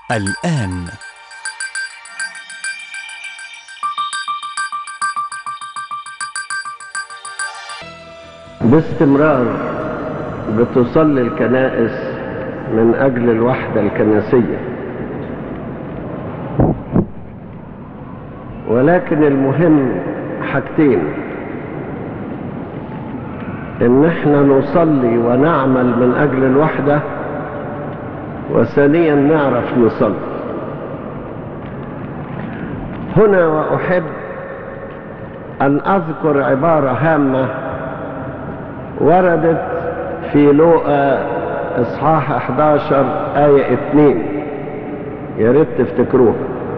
الآن باستمرار بتصلي الكنائس من أجل الوحدة الكنسية ولكن المهم حاجتين ان احنا نصلي ونعمل من اجل الوحدة وثانيا نعرف نصلي هنا واحب ان اذكر عبارة هامة وردت في لوقا اصحاح 11 آية 2 يا ريت تفتكروها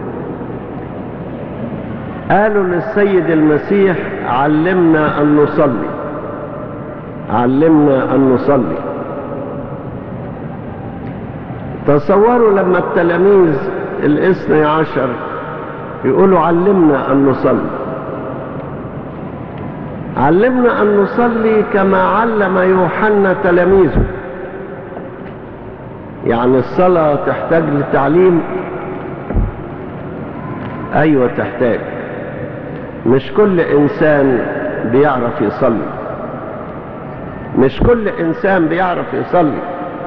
قالوا للسيد المسيح علمنا ان نصلي علمنا ان نصلي تصوروا لما التلاميذ الاثني عشر يقولوا علمنا ان نصلي علمنا ان نصلي كما علم يوحنا تلاميذه يعني الصلاة تحتاج لتعليم ايوه تحتاج مش كل انسان بيعرف يصلي مش كل انسان بيعرف يصلي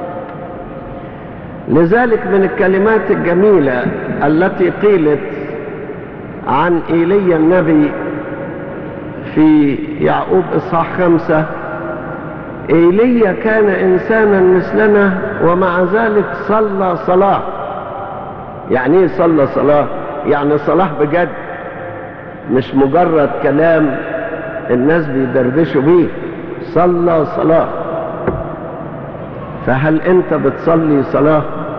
لذلك من الكلمات الجميلة التي قيلت عن ايليا النبي في يعقوب اصحاح خمسة ايليا كان انسانا مثلنا ومع ذلك صلى صلاة يعني ايه صلى صلاة يعني صلاة بجد مش مجرد كلام الناس بيدردشوا بيه صلى صلاة فهل انت بتصلي صلاة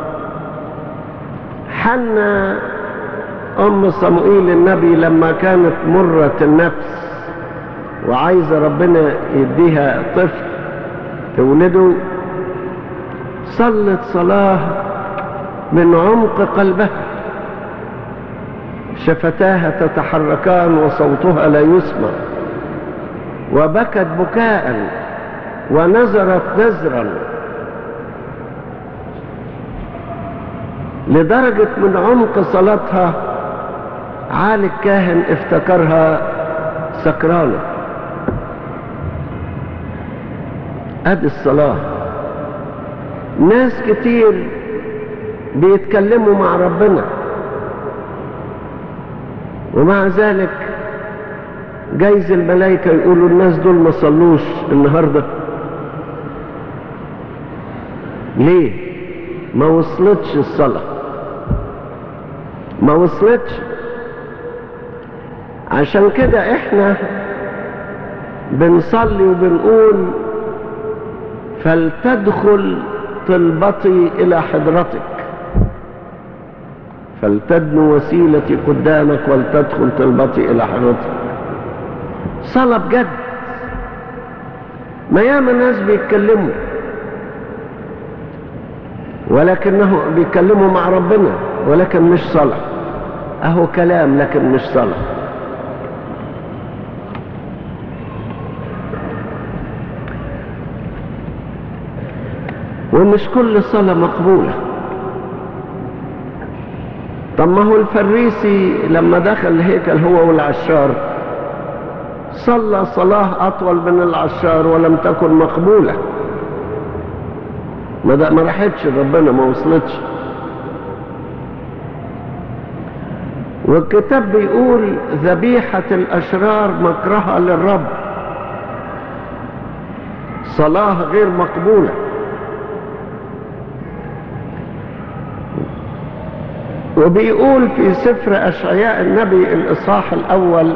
حنا ام صموئيل النبي لما كانت مرة النفس وعايزة ربنا يديها طفل تولده صلت صلاة من عمق قلبها شفتاها تتحركان وصوتها لا يسمع وبكت بكاء ونزرت نزرا لدرجة من عمق صلاتها عالي الكاهن افتكرها سكرانة ادي الصلاة ناس كتير بيتكلموا مع ربنا ومع ذلك جايز الملائكة يقولوا الناس دول ما صلوش النهاردة ليه ما وصلتش الصلاة ما وصلتش عشان كده احنا بنصلي وبنقول فلتدخل طلبتي الى حضرتك فلتدنو وسيلتي قدامك ولتدخل طلبتي الى حضرتك صلاة بجد ما ياما ناس بيتكلموا ولكنه بيتكلموا مع ربنا ولكن مش صلاة اهو كلام لكن مش صلاة ومش كل صلاة مقبولة طب ما هو الفريسي لما دخل الهيكل هو والعشار صلى صلاة أطول من العشار ولم تكن مقبولة ما, ما راحتش ربنا ما وصلتش والكتاب بيقول ذبيحة الأشرار مكرهة للرب صلاة غير مقبولة وبيقول في سفر أشعياء النبي الإصحاح الأول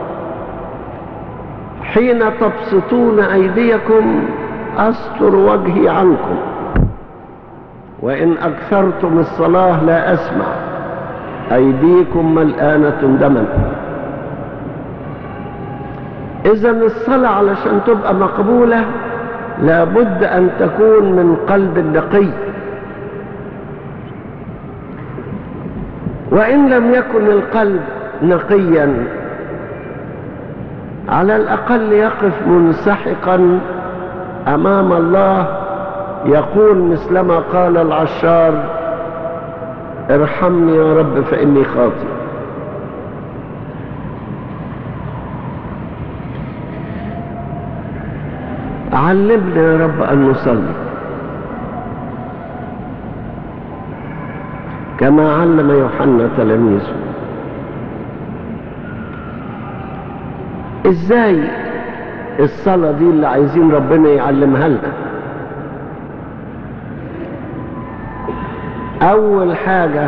حين تبسطون أيديكم أستر وجهي عنكم وإن أكثرتم الصلاة لا أسمع أيديكم ملآنة دما إذا الصلاة علشان تبقى مقبولة لابد أن تكون من قلب نقي وإن لم يكن القلب نقيا على الأقل يقف منسحقا أمام الله يقول مثلما قال العشار ارحمني يا رب فإني خاطئ علمنا يا رب أن نصلي كما علم يوحنا تلاميذه ازاي الصلاة دي اللي عايزين ربنا يعلمها لنا اول حاجة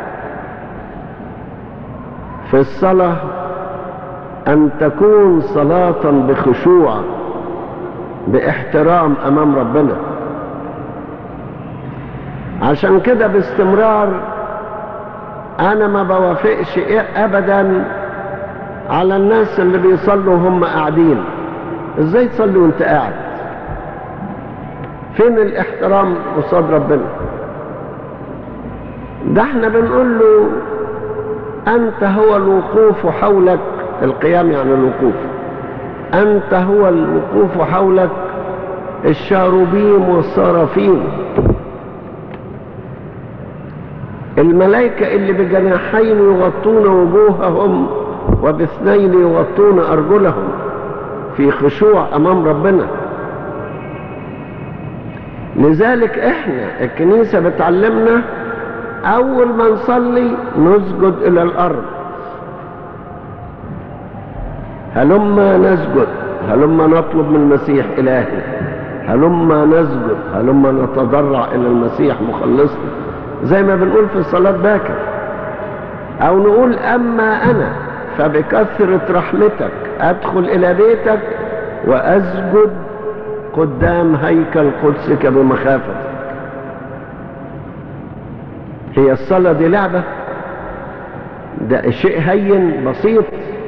في الصلاة ان تكون صلاة بخشوع باحترام امام ربنا عشان كده باستمرار انا ما بوافقش ابدا على الناس اللي بيصلوا وهم قاعدين ازاي تصلي وانت قاعد فين الاحترام قصاد ربنا ده احنا بنقول له انت هو الوقوف حولك القيام يعني الوقوف انت هو الوقوف حولك الشاروبيم والصرافين الملائكة اللي بجناحين يغطون وجوههم وباثنين يغطون أرجلهم في خشوع أمام ربنا لذلك احنا الكنيسة بتعلمنا أول ما نصلي نسجد إلى الأرض هلما نسجد هلما نطلب من المسيح إلهي هلما نسجد هلما نتضرع إلى المسيح مخلصنا زي ما بنقول في الصلاة باكر أو نقول أما أنا فبكثرة رحمتك أدخل إلى بيتك وأسجد قدام هيكل قدسك بمخافتك هي الصلاة دي لعبة ده شيء هين بسيط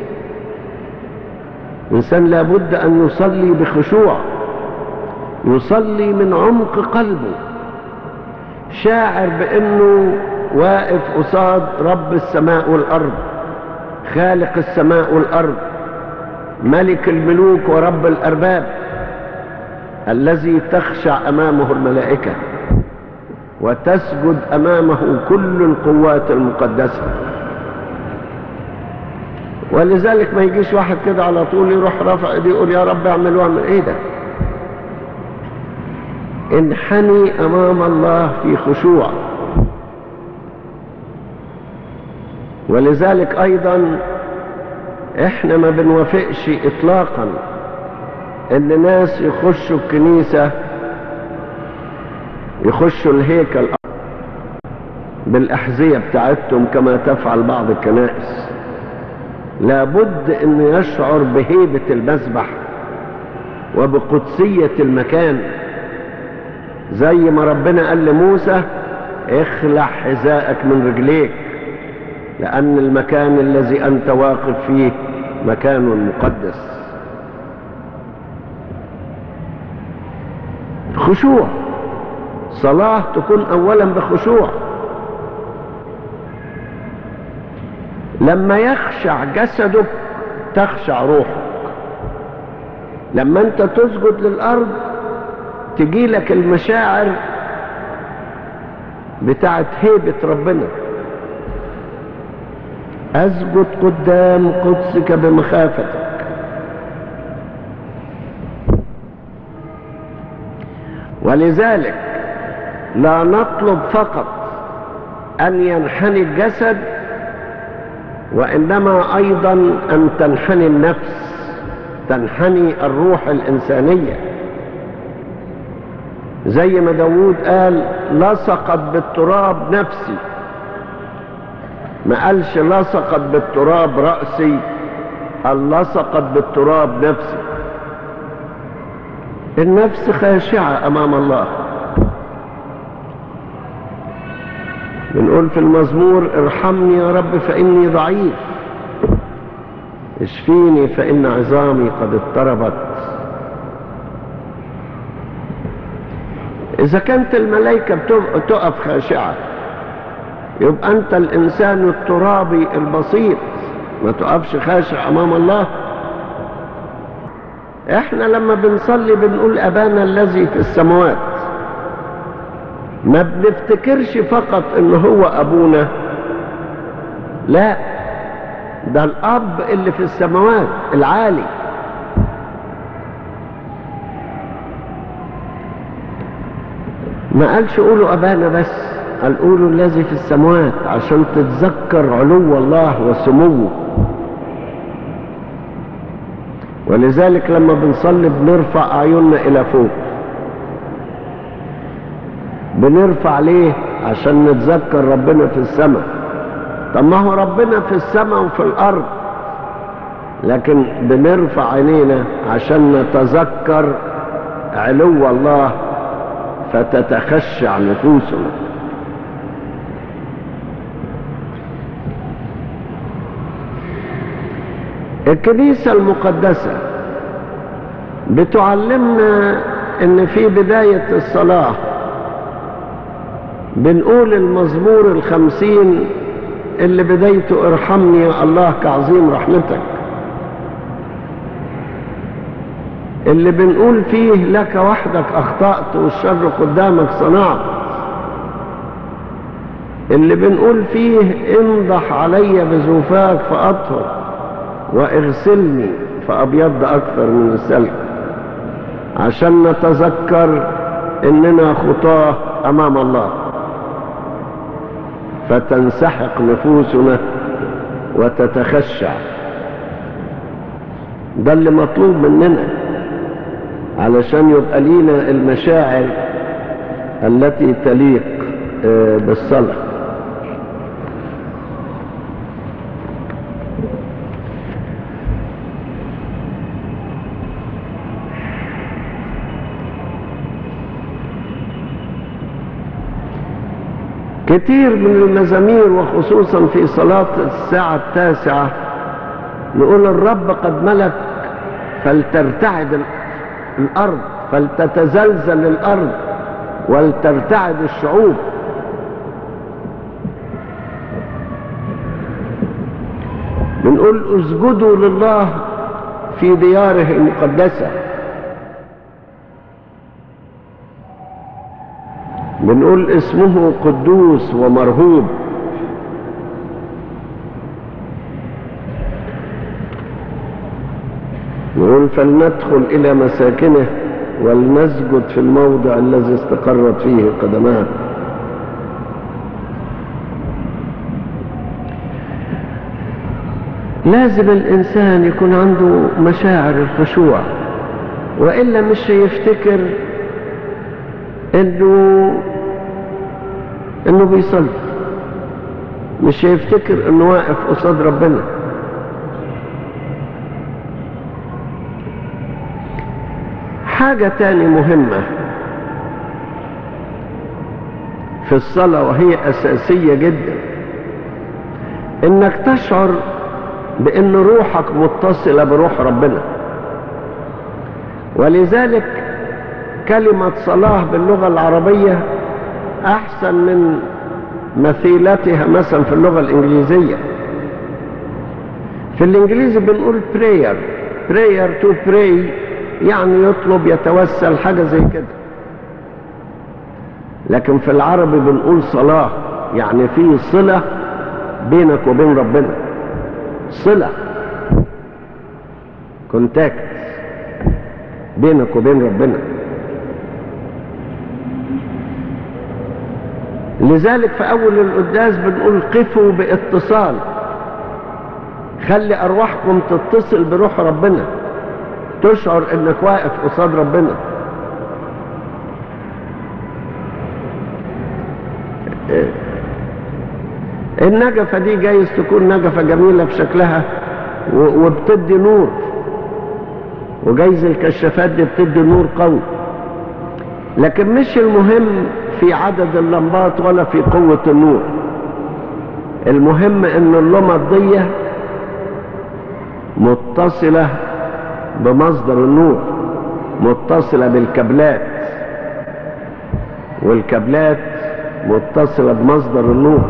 الإنسان لابد أن يصلي بخشوع يصلي من عمق قلبه شاعر بأنه واقف قصاد رب السماء والأرض خالق السماء والأرض ملك الملوك ورب الأرباب الذي تخشع أمامه الملائكة وتسجد أمامه كل القوات المقدسة ولذلك ما يجيش واحد كده على طول يروح رافع ايديه يقول يا رب اعمل واعمل ايه ده انحني امام الله في خشوع ولذلك ايضا احنا ما بنوافقش اطلاقا ان ناس يخشوا الكنيسة يخشوا الهيكل بالاحذية بتاعتهم كما تفعل بعض الكنائس لابد ان يشعر بهيبة المذبح وبقدسية المكان زي ما ربنا قال لموسى اخلع حذاءك من رجليك لأن المكان الذي أنت واقف فيه مكان مقدس خشوع صلاة تكون أولا بخشوع لما يخشع جسدك تخشع روحك لما انت تسجد للأرض تجيلك المشاعر بتاعت هيبة ربنا أسجد قدام قدسك بمخافتك ولذلك لا نطلب فقط أن ينحني الجسد وإنما أيضا أن تنحني النفس تنحني الروح الإنسانية زي ما داود قال لصقت بالتراب نفسي ما قالش لصقت بالتراب رأسي قال لصقت بالتراب نفسي النفس خاشعة أمام الله بنقول في المزمور ارحمني يا رب فإني ضعيف اشفيني فإن عظامي قد اضطربت إذا كانت الملائكة تقف خاشعة يبقى أنت الإنسان الترابي البسيط ما تقفش خاشع أمام الله إحنا لما بنصلي بنقول أبانا الذي في السماوات ما بنفتكرش فقط ان هو ابونا لا ده الاب اللي في السماوات العالي ما قالش قولوا ابانا بس قال قولوا الذي في السماوات عشان تتذكر علو الله وسموه ولذلك لما بنصلي بنرفع اعيننا الى فوق بنرفع ليه عشان نتذكر ربنا في السماء طب ما هو ربنا في السماء وفي الارض لكن بنرفع عينينا عشان نتذكر علو الله فتتخشع نفوسنا الكنيسة المقدسة بتعلمنا ان في بداية الصلاة بنقول المزمور الخمسين اللي بدايته ارحمني يا الله كعظيم رحمتك اللي بنقول فيه لك وحدك اخطأت والشر قدامك صنعت اللي بنقول فيه انضح علي بزوفاك فاطهر واغسلني فابيض اكثر من السلك عشان نتذكر اننا خطاه امام الله فتنسحق نفوسنا وتتخشع ده اللي مطلوب مننا علشان يبقى لينا المشاعر التي تليق بالصلاه كتير من المزامير وخصوصا في صلاة الساعة التاسعة نقول الرب قد ملك فلترتعد الأرض فلتتزلزل الأرض ولترتعد الشعوب بنقول اسجدوا لله في دياره المقدسه بنقول اسمه قدوس ومرهوب نقول فلندخل إلى مساكنه ولنسجد في الموضع الذي استقرت فيه قدماه لازم الإنسان يكون عنده مشاعر الخشوع وإلا مش هيفتكر انه انه بيصلي مش هيفتكر انه واقف قصاد ربنا حاجة تاني مهمة في الصلاة وهي أساسية جدا إنك تشعر بأن روحك متصلة بروح ربنا ولذلك كلمة صلاة باللغة العربية أحسن من مثيلتها مثلا في اللغة الإنجليزية في الإنجليزي بنقول prayer prayer to pray يعني يطلب يتوسل حاجة زي كده لكن في العربي بنقول صلاة يعني في صلة بينك وبين ربنا صلة كونتاكت بينك وبين ربنا لذلك في أول القداس بنقول قفوا باتصال خلي أرواحكم تتصل بروح ربنا تشعر انك واقف قصاد ربنا النجفة دي جايز تكون نجفة جميلة في شكلها وبتدي نور وجايز الكشافات دي بتدي نور قوي لكن مش المهم في عدد اللمبات ولا في قوة النور المهم ان اللمبات دي متصلة بمصدر النور متصلة بالكابلات والكابلات متصلة بمصدر النور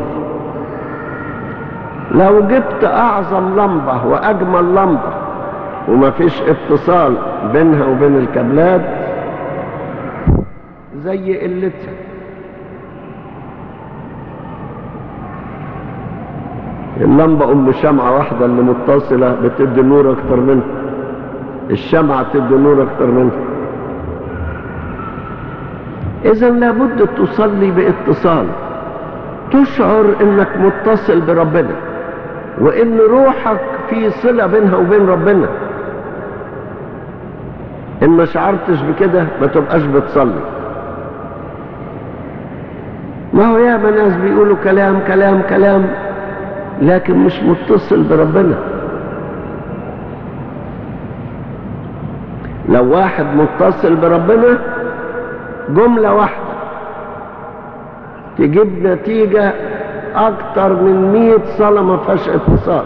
لو جبت اعظم لمبة واجمل لمبة وما فيش اتصال بينها وبين الكابلات زي قلتها اللمبة أم شمعة واحدة اللي متصلة بتدي نور أكتر منها الشمعة تدي نور أكتر منها إذا لابد تصلي باتصال تشعر إنك متصل بربنا وإن روحك في صلة بينها وبين ربنا إن ما شعرتش بكده ما تبقاش بتصلي ما هو ياما ناس بيقولوا كلام كلام كلام لكن مش متصل بربنا لو واحد متصل بربنا جملة واحدة تجيب نتيجة أكتر من مئة صلاة ما فيهاش اتصال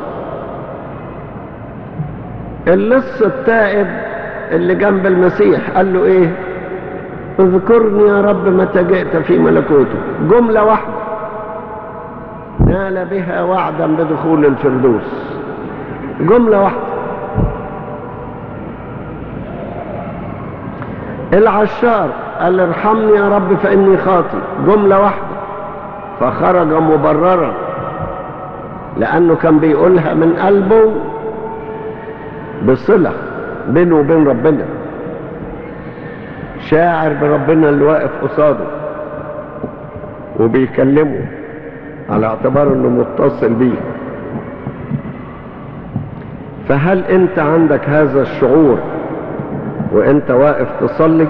اللص التائب اللي جنب المسيح قال له ايه اذكرني يا رب متى جئت في ملكوته جملة واحدة نال بها وعدا بدخول الفردوس جملة واحدة العشار قال ارحمني يا رب فإني خاطي جملة واحدة فخرج مبررا لأنه كان بيقولها من قلبه بصلة بينه وبين ربنا شاعر بربنا اللي واقف قصاده وبيكلمه على اعتبار انه متصل بيه فهل انت عندك هذا الشعور وانت واقف تصلي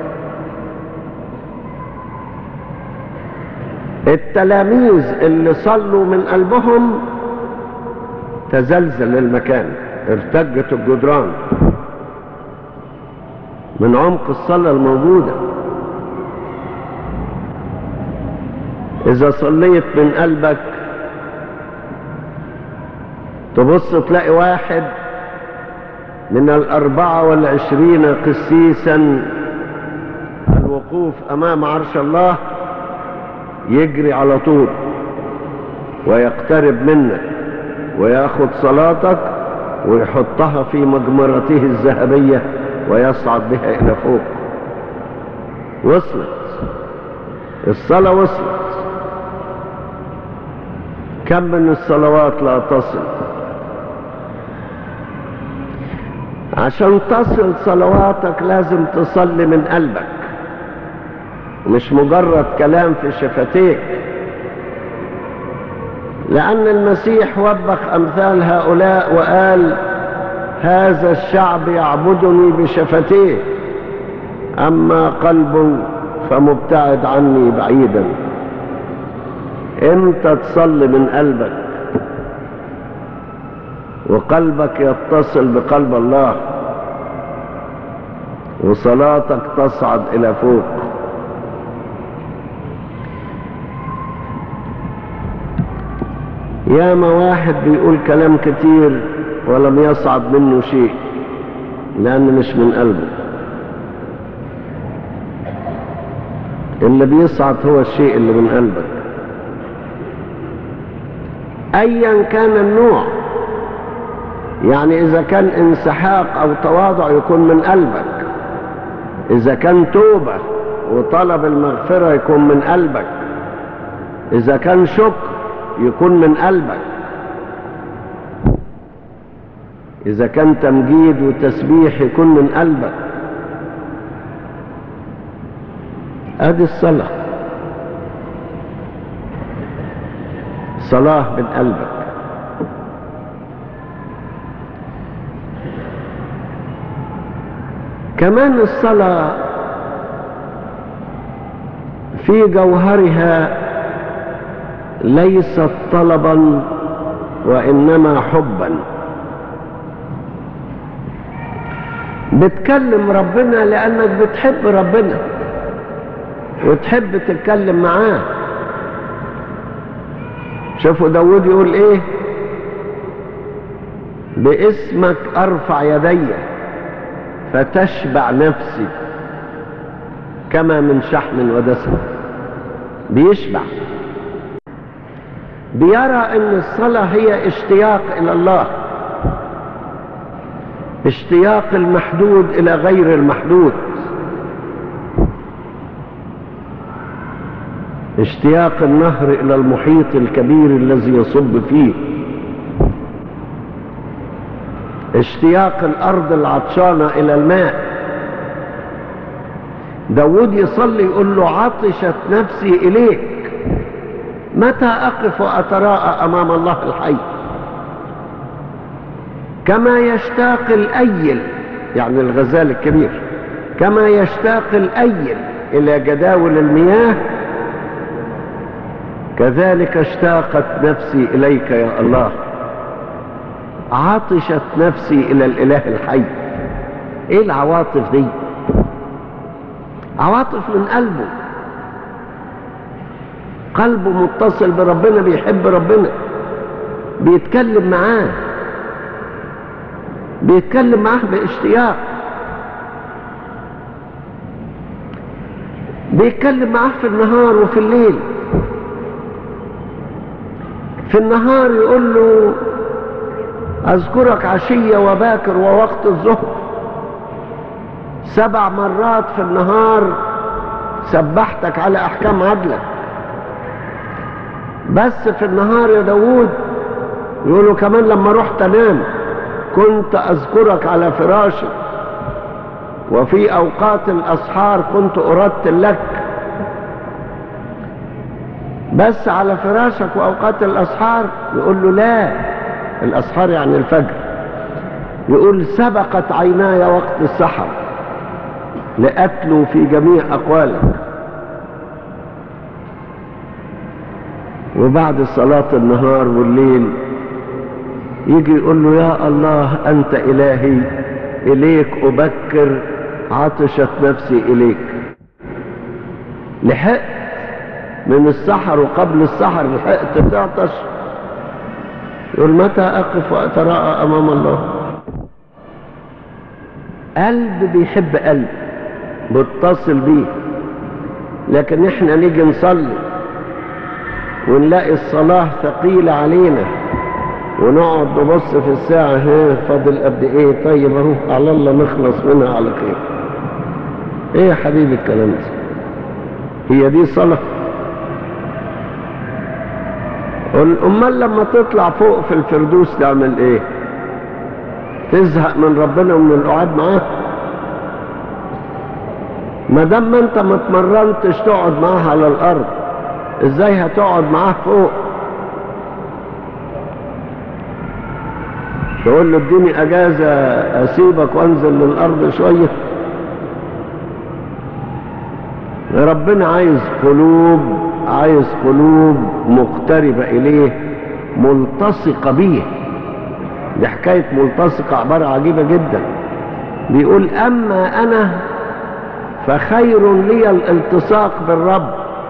التلاميذ اللي صلوا من قلبهم تزلزل المكان ارتجت الجدران من عمق الصلاة الموجودة إذا صليت من قلبك تبص تلاقي واحد من الأربعة والعشرين قسيسا الوقوف أمام عرش الله يجري على طول ويقترب منك وياخد صلاتك ويحطها في مجمرته الذهبية ويصعد بها إلى فوق وصلت الصلاة وصلت كم من الصلوات لا تصل عشان تصل صلواتك لازم تصلي من قلبك مش مجرد كلام في شفتيك لأن المسيح وبخ أمثال هؤلاء وقال هذا الشعب يعبدني بشفتيه أما قلبه فمبتعد عني بعيدا انت تصلي من قلبك وقلبك يتصل بقلب الله وصلاتك تصعد الى فوق ياما واحد بيقول كلام كتير ولم يصعد منه شيء لأنه مش من قلبه اللي بيصعد هو الشيء اللي من قلبك ايا كان النوع يعني اذا كان انسحاق او تواضع يكون من قلبك اذا كان توبة وطلب المغفرة يكون من قلبك اذا كان شكر يكون من قلبك اذا كان تمجيد وتسبيح يكون من قلبك ادي الصلاة صلاة من قلبك كمان الصلاة في جوهرها ليست طلبا وإنما حبا بتكلم ربنا لأنك بتحب ربنا وتحب تتكلم معاه شوفوا داود يقول ايه باسمك ارفع يدي فتشبع نفسي كما من شحم ودسم بيشبع بيرى ان الصلاة هي اشتياق الى الله اشتياق المحدود الى غير المحدود اشتياق النهر الى المحيط الكبير الذي يصب فيه اشتياق الأرض العطشانة إلى الماء داود يصلي يقول له عطشت نفسي إليك متى أقف وأتراءى أمام الله الحي كما يشتاق الأيل يعني الغزال الكبير كما يشتاق الأيل إلى جداول المياه كذلك اشتاقت نفسي إليك يا الله عطشت نفسي إلى الإله الحي إيه العواطف دي عواطف من قلبه قلبه متصل بربنا بيحب ربنا بيتكلم معاه بيتكلم معاه باشتياق بيتكلم معاه في النهار وفي الليل في النهار يقول له أذكرك عشية وباكر ووقت الظهر سبع مرات في النهار سبحتك على أحكام عدلك بس في النهار يا داود يقولوا كمان لما رحت انام كنت اذكرك على فراشي وفي اوقات الاسحار كنت ارتل لك بس على فراشك واوقات الاسحار يقول له لا الاسحار يعني الفجر يقول سبقت عيناي وقت السحر لاتلو في جميع اقوالك وبعد صلاة النهار والليل يجي يقول له يا الله أنت إلهي إليك أبكر عطشت نفسي إليك لحقت من السحر وقبل السحر لحقت تعطش يقول متى أقف وأتراءى أمام الله قلب بيحب قلب متصل بيه لكن احنا نيجي نصلي ونلاقي الصلاة ثقيلة علينا ونقعد نبص في الساعة ها فاضل قد ايه طيب اهو على الله نخلص منها على خير ايه يا حبيبي الكلام ده هي دي صلاة امال لما تطلع فوق في الفردوس تعمل ايه تزهق من ربنا ومن القعاد معاه ما دام ما انت ما اتمرنتش تقعد معاه على الارض ازاي هتقعد معاه فوق تقول له اديني اجازة اسيبك وانزل للارض شوية ربنا عايز قلوب عايز قلوب مقتربة اليه ملتصقة بيه دي حكاية ملتصقة عبارة عجيبة جدا بيقول اما انا فخير لي الالتصاق بالرب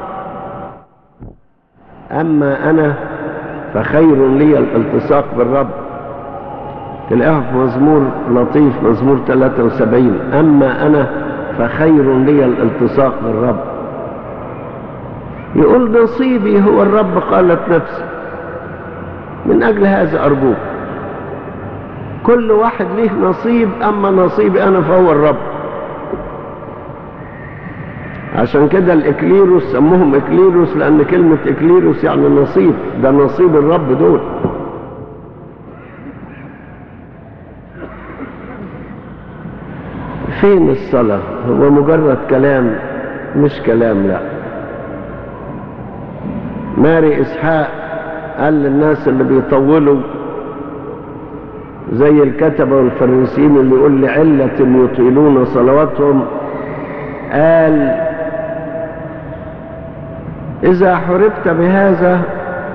أما أنا فخير لي الالتصاق بالرب تلاقيها في مزمور لطيف مزمور 73 أما أنا فخير لي الالتصاق بالرب يقول نصيبي هو الرب قالت نفسي من أجل هذا أرجوك كل واحد له نصيب أما نصيبي أنا فهو الرب عشان كده الإكليروس سموهم إكليروس لأن كلمة إكليروس يعني نصيب ده نصيب الرب دول فين الصلاة هو مجرد كلام مش كلام لا ماري إسحاق قال للناس اللي بيطولوا زي الكتبة والفرنسيين اللي يقول لعلة يطيلون صلواتهم قال إذا حربت بهذا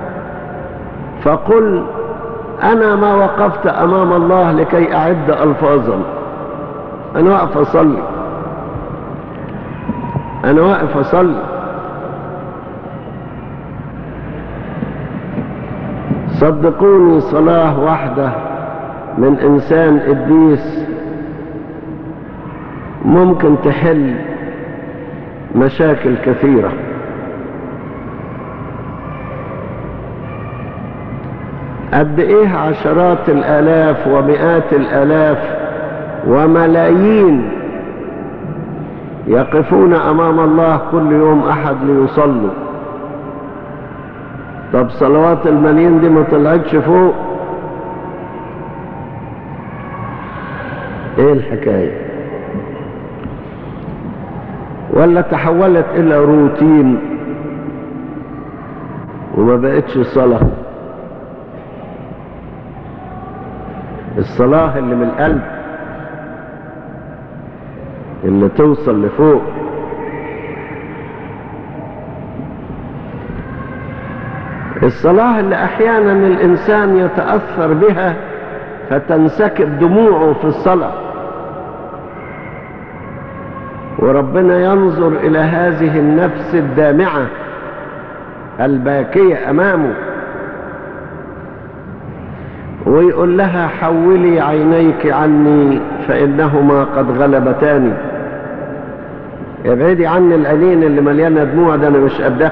فقل أنا ما وقفت أمام الله لكي أعد ألفاظا أنا واقف أصلي أنا واقف أصلي صدقوني صلاة واحدة من إنسان قديس ممكن تحل مشاكل كثيرة قد ايه عشرات الالاف ومئات الالاف وملايين يقفون امام الله كل يوم احد ليصلوا طب صلوات الملايين دي ما طلعتش فوق ايه الحكاية ولا تحولت الى روتين وما بقتش صلاة الصلاة اللي من القلب اللي توصل لفوق الصلاة اللي احيانا الانسان يتأثر بها فتنسكب دموعه في الصلاة وربنا ينظر الى هذه النفس الدامعة الباكية امامه ويقول لها حولي عينيك عني فانهما قد غلبتاني ابعدي عني العينين اللي مليانه دموع ده انا مش قدها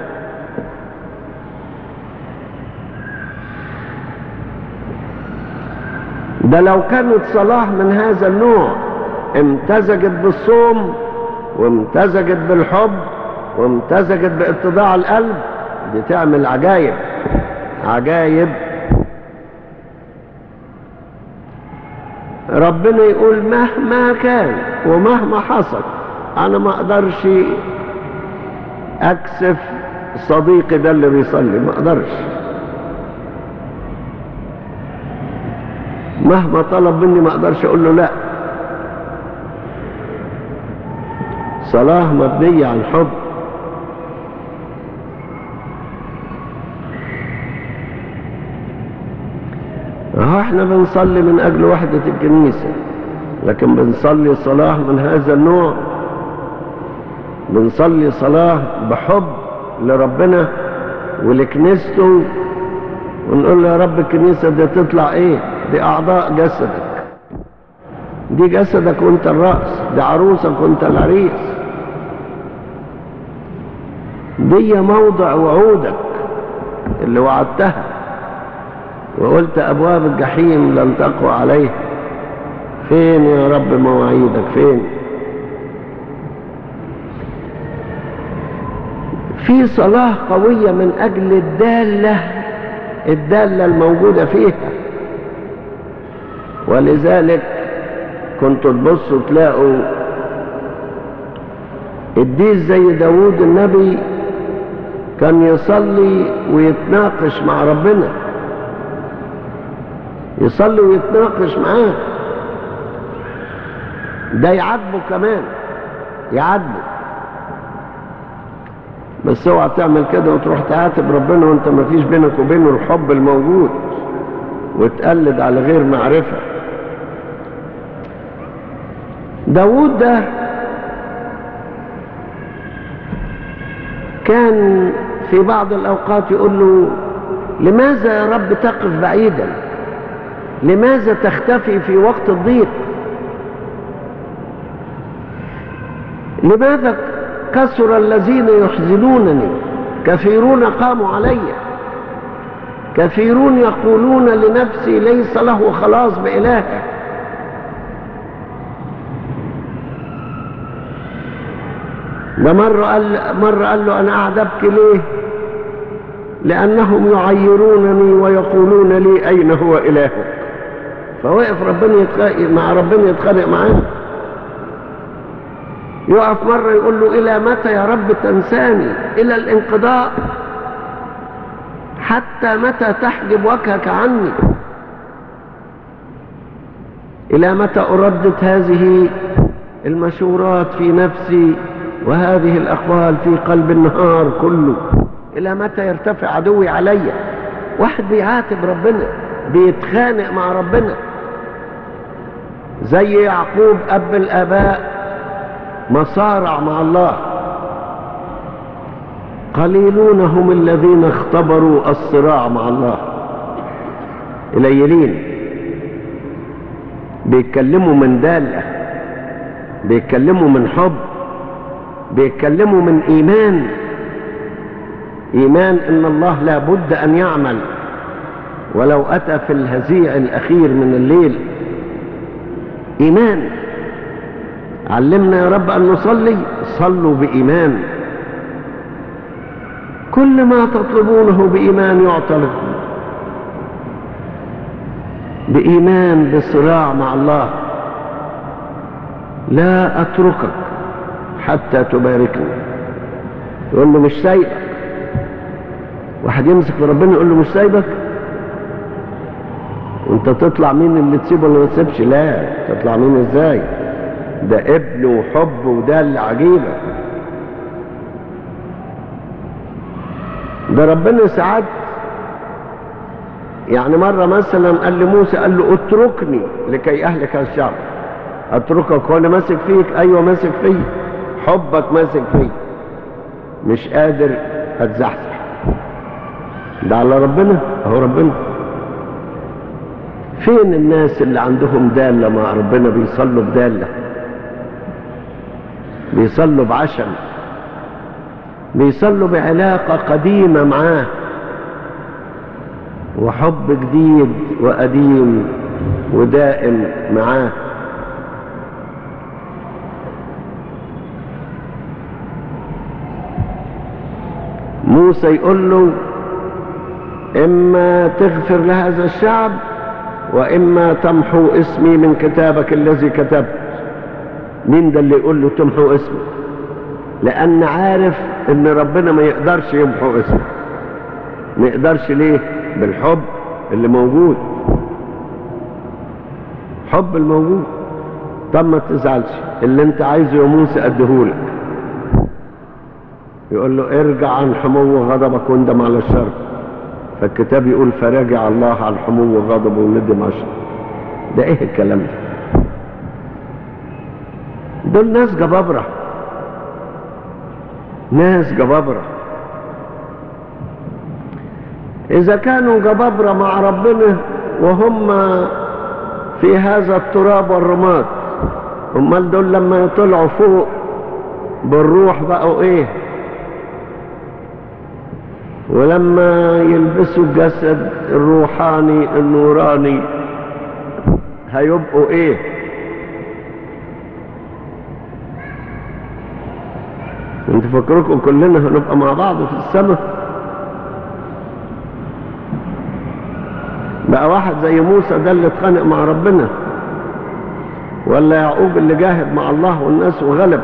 ده لو كانت صلاة من هذا النوع امتزجت بالصوم وامتزجت بالحب وامتزجت باتضاع القلب دي تعمل عجايب عجايب ربنا يقول مهما كان ومهما حصل انا ما اقدرش اكسف صديقي ده اللي بيصلي ما اقدرش مهما طلب مني ما اقدرش اقول له لا صلاة مبنية عن حب اهو احنا بنصلي من اجل وحدة الكنيسة لكن بنصلي صلاة من هذا النوع بنصلي صلاة بحب لربنا ولكنيسته ونقول له يا رب الكنيسة دي تطلع ايه دي اعضاء جسدك دي جسدك وانت الرأس دي عروسك وانت العريس دي موضع وعودك اللي وعدتها وقلت ابواب الجحيم لن تقوى عليه فين يا رب مواعيدك فين في صلاة قوية من اجل الدالة الدالة الموجودة فيها ولذلك كنتوا تبصوا تلاقوا الديس زي داوود النبي كان يصلي ويتناقش مع ربنا يصلي ويتناقش معاه ده يعاتبه كمان يعاتبه بس اوعى تعمل كده وتروح تعاتب ربنا وانت ما فيش بينك وبينه الحب الموجود وتقلد على غير معرفة داود ده كان في بعض الأوقات يقول له لماذا يا رب تقف بعيدا لماذا تختفي في وقت الضيق لماذا كثر الذين يحزنونني كثيرون قاموا علي كثيرون يقولون لنفسي ليس له خلاص بإلهه ده مرة قال, مرة قال له أنا قاعد أبكي ليه لأنهم يعيرونني ويقولون لي أين هو إلهك فوقف ربنا يتخانق مع ربنا يتخانق معاه يقف مرة يقول له إلى متى يا رب تنساني إلى الانقضاء حتى متى تحجب وجهك عني إلى متى أردد هذه المشورات في نفسي وهذه الأقوال في قلب النهار كله إلى متى يرتفع عدوي علي واحد بيعاتب ربنا بيتخانق مع ربنا زي يعقوب أب الآباء مصارع مع الله قليلون هم الذين اختبروا الصراع مع الله قليلين بيتكلموا من دالة بيتكلموا من حب بيتكلموا من إيمان إيمان إن الله لا بد أن يعمل ولو أتى في الهزيع الأخير من الليل إيمان علمنا يا رب أن نصلي صلوا بإيمان كل ما تطلبونه بإيمان يعطى لكم بإيمان بصراع مع الله لا اتركك حتى تباركني يقول له مش سايبك واحد يمسك في ربنا يقول له مش سايبك وانت تطلع مين اللي تسيبه ولا ما تسيبش لا تطلع مين ازاي ده ابن وحب وده اللي عجيبه ده ربنا ساعات يعني مرة مثلا قال لموسى قال له اتركني لكي اهلك الشعب اتركك وانا ماسك فيك ايوه ماسك فيك حبك ماسك فيك مش قادر اتزحزح ده على ربنا اهو ربنا فين الناس اللي عندهم دالة مع ربنا بيصلوا بدالة بيصلوا بعشم بيصلوا بعلاقة قديمة معاه وحب جديد وقديم ودائم معاه موسى يقول له إما تغفر لهذا الشعب وإما تمحو اسمي من كتابك الذي كتبت مين ده اللي يقول له تمحو اسمي لأن عارف إن ربنا ما يقدرش يمحو اسمه ما يقدرش ليه بالحب اللي موجود حب الموجود طب ما تزعلش اللي انت عايزه يا موسى اديهولك يقول له ارجع عن حمو غضبك واندم على الشر فالكتاب يقول فراجع الله عن حمو غضبه وندم على الشر ده ايه الكلام ده دول ناس جبابرة ناس جبابرة إذا كانوا جبابرة مع ربنا وهم في هذا التراب والرماد امال دول لما يطلعوا فوق بالروح بقوا ايه ولما يلبسوا الجسد الروحاني النوراني هيبقوا ايه انت فكركم كلنا هنبقى مع بعض في السماء بقى واحد زي موسى ده اللي اتخانق مع ربنا ولا يعقوب اللي جاهد مع الله والناس وغلب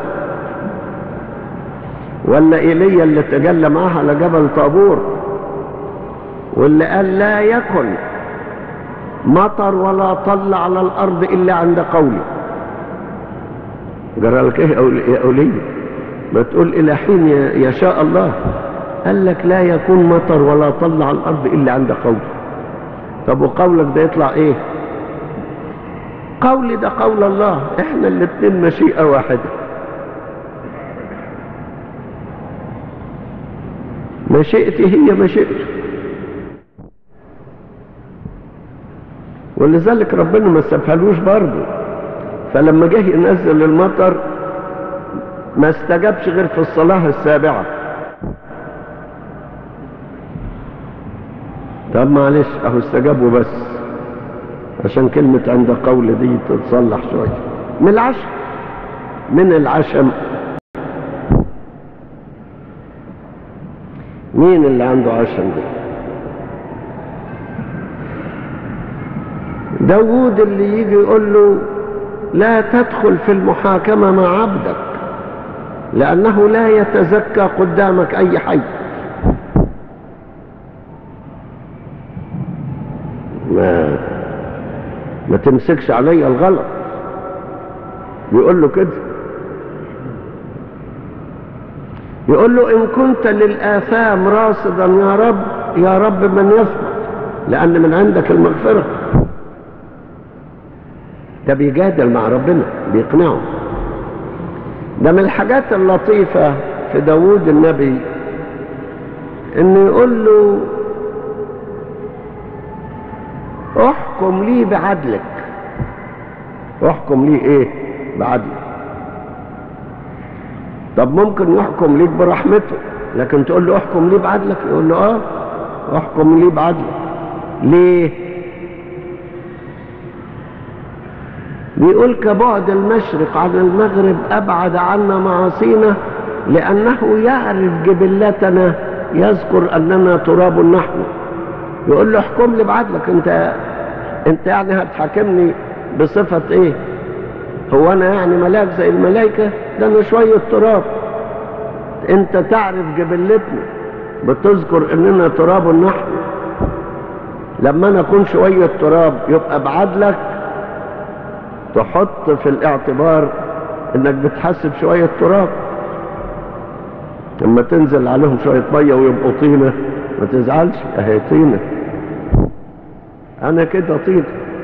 ولا ايليا اللي تجلى معاه على جبل طابور واللي قال لا يكن مطر ولا طل على الارض الا عند قولي جرى لك ايه يا اولي ما تقول الى حين يشاء الله قال لك لا يكون مطر ولا طل على الارض الا عند قولي طب وقولك ده يطلع ايه قولي ده قول الله احنا الاتنين مشيئة واحدة مشيئتي هي مشيئته ولذلك ربنا ما سابهالوش برضه فلما جه ينزل المطر ما استجابش غير في الصلاة السابعة طب معلش اهو استجابوا بس عشان كلمة عند قول دي تتصلح شوية من العشم من العشم مين اللي عنده عشم ده داوود اللي يجي يقول له لا تدخل في المحاكمة مع عبدك لأنه لا يتزكى قدامك أي حي ما ما تمسكش علي الغلط بيقول له كده يقول له إن كنت للآثام راصدا يا رب يا رب من يثبت لأن من عندك المغفرة ده بيجادل مع ربنا بيقنعه ده من الحاجات اللطيفة في داوود النبي انه يقول له احكم لي بعدلك احكم لي ايه بعدلك طب ممكن يحكم ليك برحمته لكن تقول له احكم لي بعدلك يقول له اه احكم لي بعدلك ليه بيقول كبعد المشرق عن المغرب أبعد عنا معاصينا لأنه يعرف جبلتنا يذكر أننا تراب نحن يقول له احكم لي بعدلك انت انت يعني هتحاكمني بصفة ايه هو انا يعني ملاك زي الملائكة ده انا شوية تراب انت تعرف جبلتنا بتذكر اننا تراب نحن لما انا اكون شوية تراب يبقى بعدلك تحط في الاعتبار انك بتحسب شوية تراب لما تنزل عليهم شوية مية ويبقوا طينة ما تزعلش اهي طينة انا كده طينة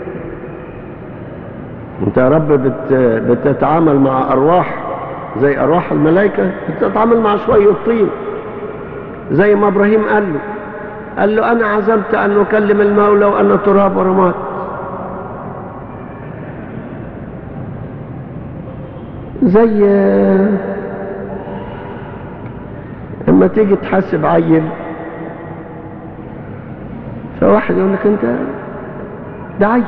انت يا رب بت بتتعامل مع ارواح زي ارواح الملائكة بتتعامل مع شوية طين زي ما ابراهيم قال له قال له انا عزمت ان اكلم المولى وانا تراب ورماد زي اما تيجي تحاسب عيل فواحد يقول لك انت ده عيل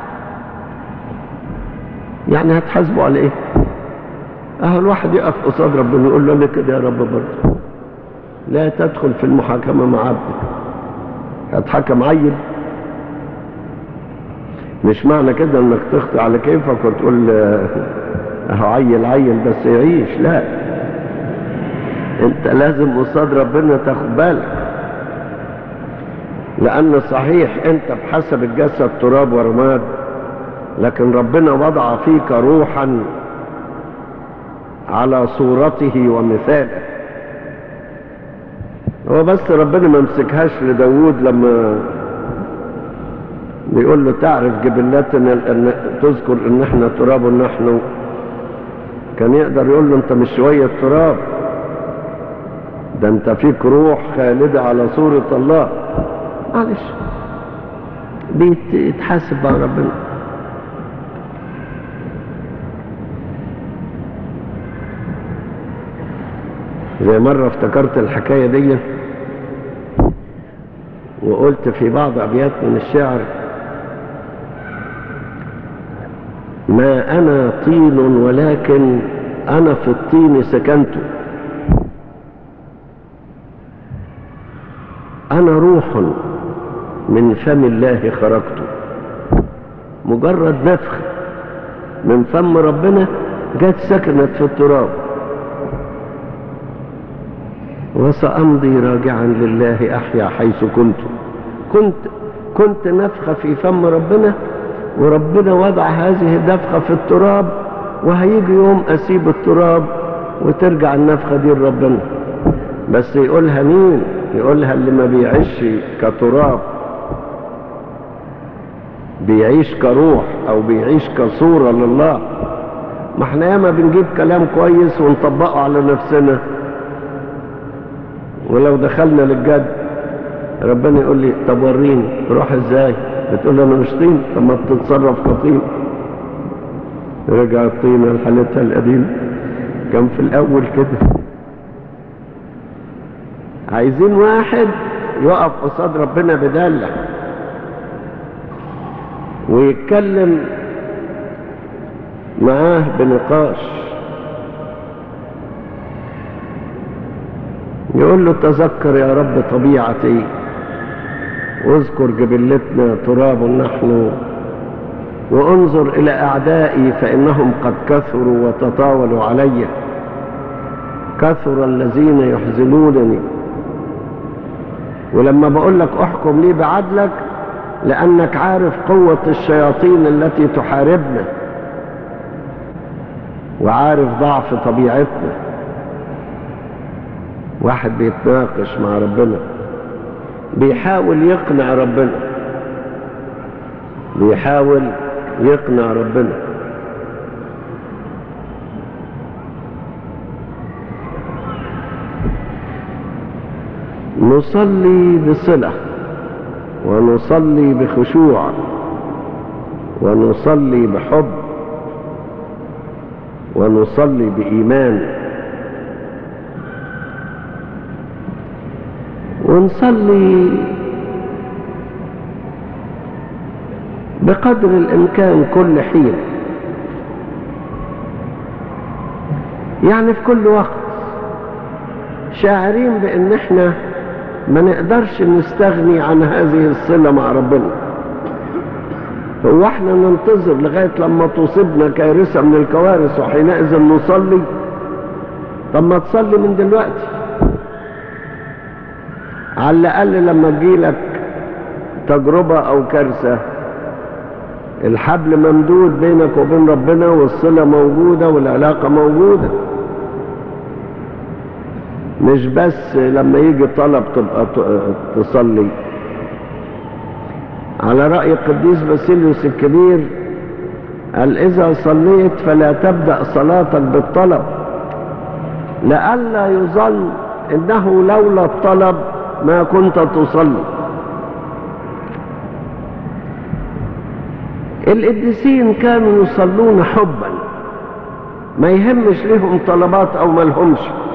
يعني هتحاسبه على ايه اهو الواحد يقف قصاد ربنا يقول له انا كده يا رب برضه لا تدخل في المحاكمة مع عبدك هتحكم عيل مش معنى كده انك تخطي على كيفك وتقول اهو عيل عيل بس يعيش لا انت لازم قصاد ربنا تاخد بالك لان صحيح انت بحسب الجسد تراب ورماد لكن ربنا وضع فيك روحا على صورته ومثاله هو بس ربنا ما مسكهاش لداود لما بيقول له تعرف جبلتنا ان تذكر ان احنا تراب نحن كان يقدر يقول له انت مش شوية تراب ده انت فيك روح خالدة على صورة الله معلش بيتحاسب مع ربنا زي مرة افتكرت الحكاية دي وقلت في بعض أبيات من الشعر ما أنا طين ولكن أنا في الطين سكنت أنا روح من فم الله خرجت مجرد نفخ من فم ربنا جت سكنت في التراب وسأمضي راجعا لله أحيا حيث كنت كنت كنت نفخة في فم ربنا وربنا وضع هذه النفخة في التراب وهيجي يوم أسيب التراب وترجع النفخة دي لربنا بس يقولها مين يقولها اللي ما بيعيش كتراب بيعيش كروح او بيعيش كصورة لله ما احنا ياما بنجيب كلام كويس ونطبقه على نفسنا ولو دخلنا للجد ربنا يقول لي طب وريني روح ازاي بتقول لي انا مش طين طب ما بتتصرف كطين رجع الطينة لحالتها القديمة كان في الاول كده عايزين واحد يقف قصاد ربنا بدالة ويتكلم معاه بنقاش يقول له تذكر يا رب طبيعتي واذكر جبلتنا تراب نحن وانظر الى اعدائي فانهم قد كثروا وتطاولوا علي كثر الذين يحزنونني ولما بقول لك احكم لي بعدلك لانك عارف قوة الشياطين التي تحاربنا وعارف ضعف طبيعتنا واحد بيتناقش مع ربنا بيحاول يقنع ربنا بيحاول يقنع ربنا نصلي بصلة ونصلي بخشوع ونصلي بحب ونصلي بإيمان ونصلي بقدر الإمكان كل حين يعني في كل وقت شاعرين بأن احنا ما نقدرش نستغني عن هذه الصلة مع ربنا هو احنا ننتظر لغاية لما تصيبنا كارثة من الكوارث وحينئذ نصلي طب ما تصلي من دلوقتي على الأقل لما تجيلك تجربة أو كارثة الحبل ممدود بينك وبين ربنا والصلة موجودة والعلاقة موجودة مش بس لما يجي طلب تبقى تصلي على رأي القديس باسيليوس الكبير قال إذا صليت فلا تبدأ صلاتك بالطلب لئلا يظن إنه لولا الطلب ما كنت تصلي القديسين كانوا يصلون حبا ما يهمش لهم طلبات او ما لهمش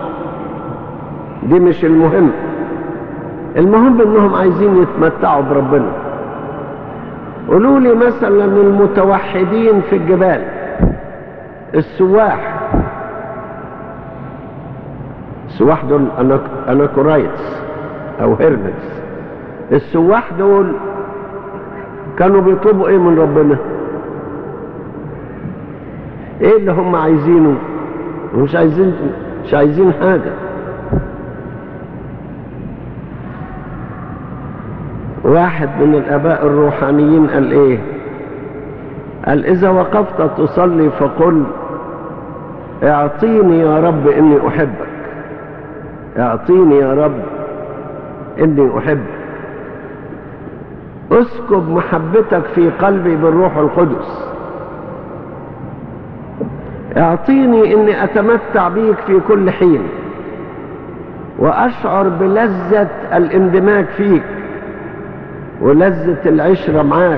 دي مش المهم المهم انهم عايزين يتمتعوا بربنا قولوا لي مثلا المتوحدين في الجبال السواح السواح دول اناكورايتس او هيرمتس السواح دول كانوا بيطلبوا ايه من ربنا ايه اللي هم عايزينه مش عايزين مش عايزين حاجة واحد من الاباء الروحانيين قال ايه قال اذا وقفت تصلي فقل اعطيني يا رب اني احبك اعطيني يا رب اني احبك اسكب محبتك في قلبي بالروح القدس اعطيني اني اتمتع بيك في كل حين واشعر بلذة الاندماج فيك ولذة العشرة معاك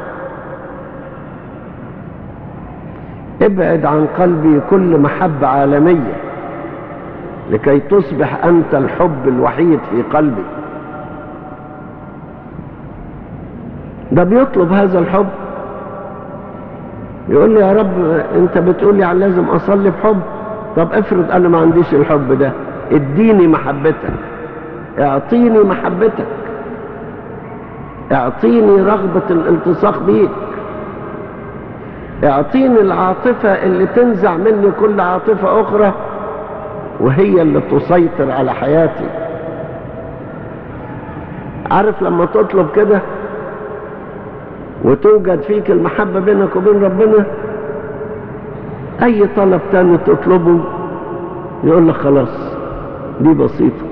ابعد عن قلبي كل محبة عالمية لكي تصبح انت الحب الوحيد في قلبي ده بيطلب هذا الحب يقول لي يا رب انت بتقول لي لازم اصلي بحب طب افرض انا ما عنديش الحب ده اديني محبتك اعطيني محبتك اعطيني رغبة الالتصاق بيك اعطيني العاطفة اللي تنزع مني كل عاطفة اخرى وهي اللي تسيطر على حياتي عارف لما تطلب كده وتوجد فيك المحبة بينك وبين ربنا اي طلب تاني تطلبه يقول لك خلاص دي بسيطة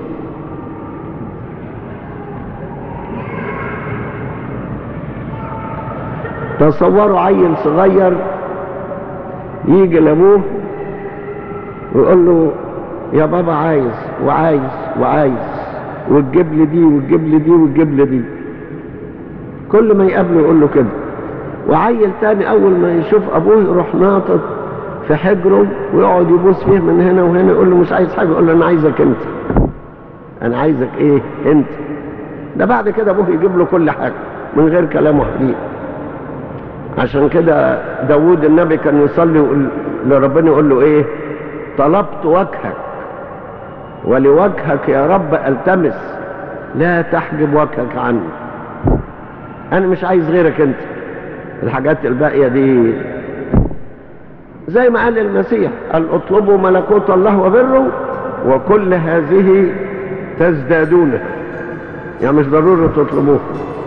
تصوروا عيل صغير يجي لابوه ويقول له يا بابا عايز وعايز وعايز وتجيب لي دي وتجيب لي دي وتجيب لي دي كل ما يقابله يقول له كده وعيل تاني اول ما يشوف ابوه يروح ناطط في حجره ويقعد يبوس فيه من هنا وهنا يقول له مش عايز حاجه يقول له انا عايزك انت انا عايزك ايه انت ده بعد كده ابوه يجيب له كل حاجه من غير كلامه حقيقي عشان كده داوود النبي كان يصلي يقول لربنا يقول له ايه طلبت وجهك ولوجهك يا رب التمس لا تحجب وجهك عني انا مش عايز غيرك انت الحاجات الباقيه دي زي ما قال المسيح قال اطلبوا ملكوت الله وبره وكل هذه تزدادونه يعني مش ضروري تطلبوه